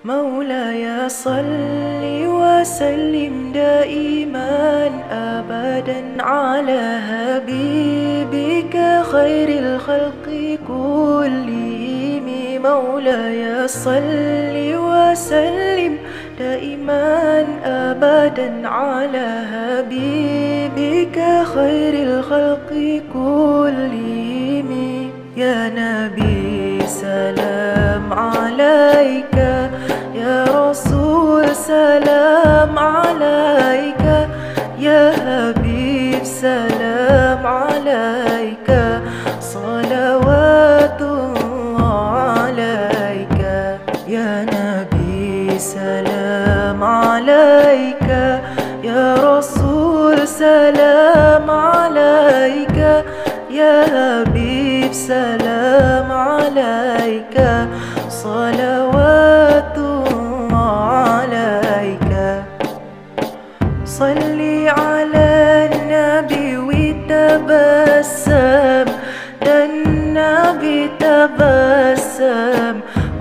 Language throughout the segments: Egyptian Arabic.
مولاي صل وسلم دائما أبدا على حبيبك خير الخلق كلهم مولاي صل وسلم دائما أبدا على حبيبك خير الخلق كلهم يا نبي سلام عليك يا رسول سلام عليك يا حبيب سلام عليك صلوات الله عليك يا نبي سلام عليك يا رسول سلام عليك يا حبيب سلام عليك صلوات الله عليك صلي على النبي وتبسم ده النبي تبسم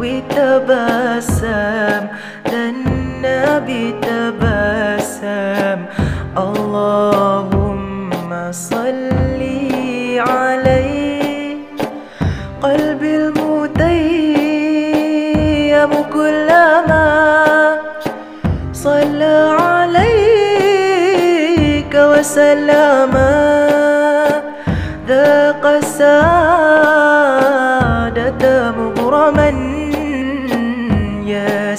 وتبسم ده النبي تبسم اللهم صلي عليه قلبي المتيم كلما صلى عليك وسلم ذاق السعادة مغرما يا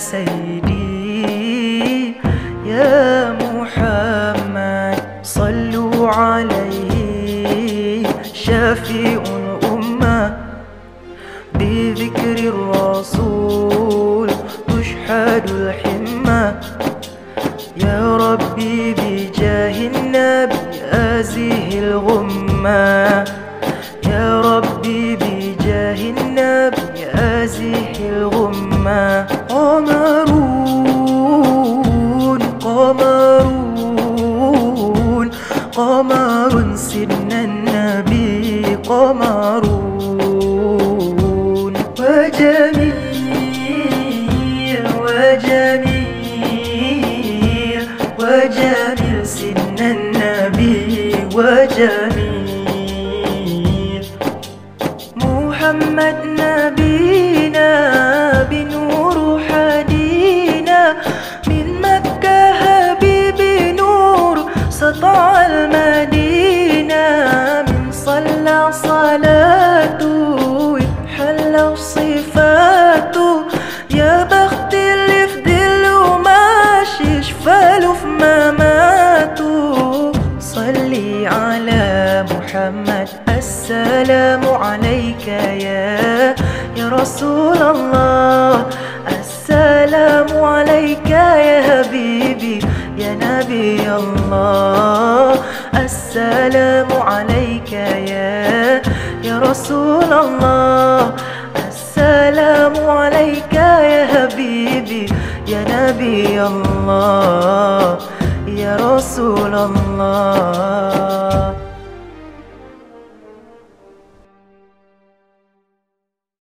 سيدي يا محمد صلوا عليه شفيع الأمة بذكر الرسول تشحد الحمة يا ربي بجاه النبي أزه الغمة يا ربي بجاه النبي أزه الغمة قمرون قمرون قمر سن النبي قمرون وجميل وجميل وجميل سن النبي وجميل محمد نبينا بنور حدينا من مكة حبيبي نور سطع المدينة من صلى صلاته حل صفاته يا بخت اللي في دله ماشي شفاله في مماته صلي على محمد السلام عليك يا يا رسول الله السلام عليك يا حبيبي يا نبي الله السلام عليك يا يا رسول الله السلام عليك يا حبيبي يا نبي الله يا رسول الله